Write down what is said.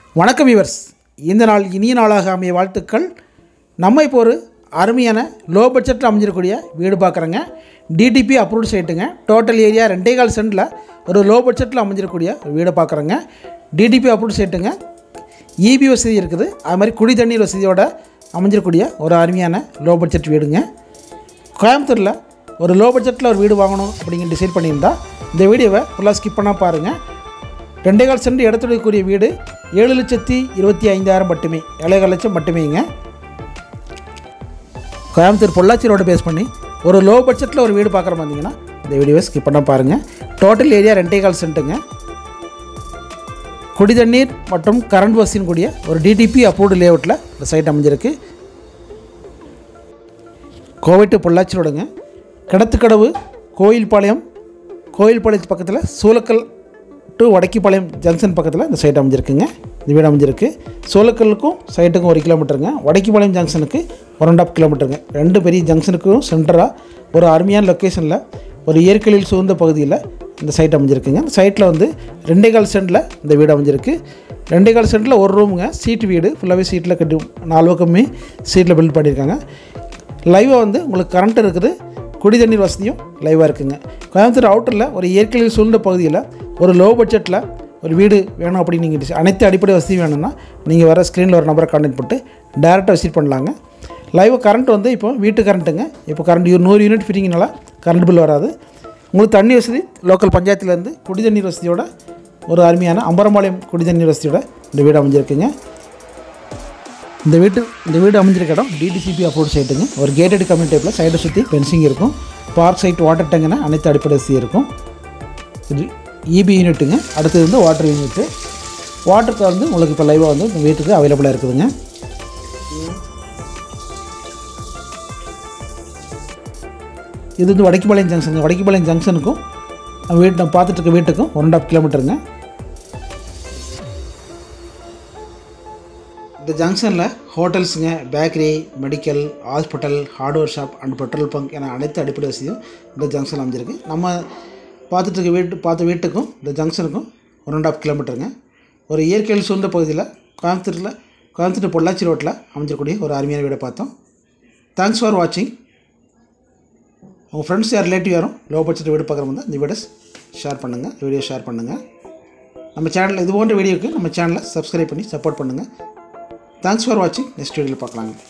வணக்கம் விவர்ஸ் இந்த நாள் இனிய நாளாக அமைய வாழ்த்துக்கள் நம்ம இப்போ ஒரு அருமையான லோ பட்ஜெட்டில் அமைஞ்சிருக்கக்கூடிய வீடு பார்க்குறோங்க டிடிபி அப்ரூவ்ட் சைட்டுங்க டோட்டல் ஏரியா ரெண்டே கால் சென்டில் ஒரு லோ பட்ஜெட்டில் அமைஞ்சிருக்கக்கூடிய ஒரு வீடு பார்க்குறோங்க டிடிபி அப்ரூவ்ட் சைட்டுங்க இபி வசதி இருக்குது அது மாதிரி குடி தண்ணீர் வசதியோட அமைஞ்சிருக்கக்கூடிய ஒரு அருமையான லோ பட்ஜெட் வீடுங்க கோயம்புத்தூரில் ஒரு லோ பட்ஜெட்டில் ஒரு வீடு வாங்கணும் அப்படிங்கிற டிசைட் பண்ணியிருந்தா இந்த வீடியோவை ஃபுல்லாக ஸ்கிப் பண்ணால் பாருங்கள் ரெண்டே கால் சென்ட் இடத்துடைய வீடு ஏழு லட்சத்தி இருபத்தி ஐந்தாயிரம் மட்டுமே ஏழேகால் லட்சம் மட்டுமேங்க கோயம்புத்தூர் பொள்ளாச்சி ரோடு பேஸ் பண்ணி ஒரு லோ பட்ஜெட்டில் ஒரு வீடு பார்க்குற வந்தீங்கன்னா இந்த வீடியோவை ஸ்கிப் பண்ண பாருங்கள் டோட்டல் ஏரியா ரெண்டே கால் சென்ட்டுங்க குடி தண்ணீர் மற்றும் கரண்ட் வசதியும் கூடிய ஒரு டிடிபி அப்ரூவ்டு லேஅவுட்டில் இந்த சைட் அமைஞ்சிருக்கு கோவை டு பொள்ளாச்சி ரோடுங்க கிணத்துக்கடவு கோயில்பாளையம் கோயில்பாளையத்து பக்கத்தில் சூலக்கல் டு வடக்கிப்பாளையம் ஜங்ஷன் பக்கத்தில் இந்த சைட் அமைஞ்சிருக்குங்க இந்த வீடு அமைஞ்சிருக்கு சோலக்கல்லுக்கும் சைட்டுக்கும் ஒரு கிலோமீட்டருங்க வடக்கிப்பாளையம் ஜங்ஷனுக்கு ஒன் அண்ட் ஆஃப் கிலோமீட்டருங்க ரெண்டு பெரிய ஜங்ஷனுக்கும் சென்டராக ஒரு அருமையான லொக்கேஷனில் ஒரு இயற்கையில் சூழ்ந்த பகுதியில் இந்த சைட் அமைஞ்சிருக்குங்க இந்த சைட்டில் வந்து ரெண்டே கால் சென்டில் இந்த வீடு அமைஞ்சிருக்கு ரெண்டே கால் சென்டில் ஒரு ரூமுங்க சீட்டு வீடு ஃபுல்லாகவே சீட்டில் கட்டி நாலு பக்கமே சீட்டில் பில்ட் பண்ணியிருக்காங்க லைவாக வந்து உங்களுக்கு கரண்ட் இருக்குது குடி தண்ணீர் வசதியும் லைவாக இருக்குங்க கோயம்புத்தூர் அவுட்டரில் ஒரு இயற்கையில் சூழ்ந்த பகுதியில் ஒரு லோ பட்ஜெட்டில் ஒரு வீடு வேணும் அப்படின்னு நீங்கள் டிசை- அனைத்து அடிப்படை வசதியும் வேணும்னா நீங்கள் வர ஸ்க்ரீனில் ஒரு நம்பரை கான்டாக்ட் பண்ணிட்டு டேரெக்டாக விசிட் பண்ணலாங்க லைவாக கரண்ட் வந்து இப்போ வீட்டு கரண்ட்டுங்க இப்போ கரண்ட் நூறு யூனிட் ஃபிட்டிங்னால கரண்ட் பில் வராது உங்களுக்கு தண்ணி வசதி லோக்கல் பஞ்சாயத்துலேருந்து குடி தண்ணீர் வசதியோட ஒரு அருமையான அம்பரம்பாளையம் குடி தண்ணீர் வசதியோட இந்த வீடு அமைஞ்சிருக்குங்க இந்த வீட்டு இந்த வீடு அமைஞ்சிருக்க இடம் டிடிசிபி அப்ரோட் சைட்டுங்க ஒரு கேட்டட் கம்யூனிட்டி டைப்பில் சைடை சுற்றி ஃபென்சிங் இருக்கும் பார்க் சைட் வாட்டர் டேங்குன்னு அனைத்து அடிப்படை வசதி இருக்கும் இது இபி யூனிட்டுங்க அடுத்தது வந்து வாட்டர் யூனிட்டு வாட்டருக்கு வந்து உங்களுக்கு இப்போ லைவாக வந்து இந்த வீட்டுக்கு அவைலபிளாக இருக்குதுங்க இது வந்து வடக்கிப்பாளையம் ஜங்ஷன் வடக்கிப்பாளையம் ஜங்ஷனுக்கும் நம்ம வீட்டு நம்ம பார்த்துட்டு இருக்க வீட்டுக்கும் ஒன் அண்ட் ஆஃப் கிலோமீட்டருங்க இந்த ஜங்ஷனில் ஹோட்டல்ஸுங்க bakery medical hospital hardware shop and petrol bunk என அனைத்து அடிப்படை வசதியும் இந்த ஜங்ஷன் அமைஞ்சிருக்கு நம்ம பார்த்துட்டு இருக்க வீட்டு பார்த்த வீட்டுக்கும் இந்த ஜங்ஷனுக்கும் ஒன் அண்ட் ஆஃப் கிலோமீட்டருங்க ஒரு இயற்கையில் சூழ்ந்த பகுதியில் கோயம்புத்தூரில் கோயம்புத்தூர் பொள்ளாச்சி ரோட்டில் அமைஞ்சிருக்கக்கூடிய ஒரு அருமையான வீடை பார்த்தோம் தேங்க்ஸ் ஃபார் வாட்சிங் உங்கள் ஃப்ரெண்ட்ஸ் யார் ரிலேட்டிவ் யாரும் லோ பட்ஜெட் வீடு பார்க்குறவங்க இந்த வீடியோஸ் ஷேர் பண்ணுங்கள் வீடியோ ஷேர் பண்ணுங்கள் நம்ம சேனலில் இது போன்ற வீடியோக்கு நம்ம சேனலை சப்ஸ்கிரைப் பண்ணி சப்போர்ட் பண்ணுங்கள் தேங்க்ஸ் ஃபார் வாட்சிங் நெக்ஸ்ட் வீடியோவில் பார்க்கலாங்க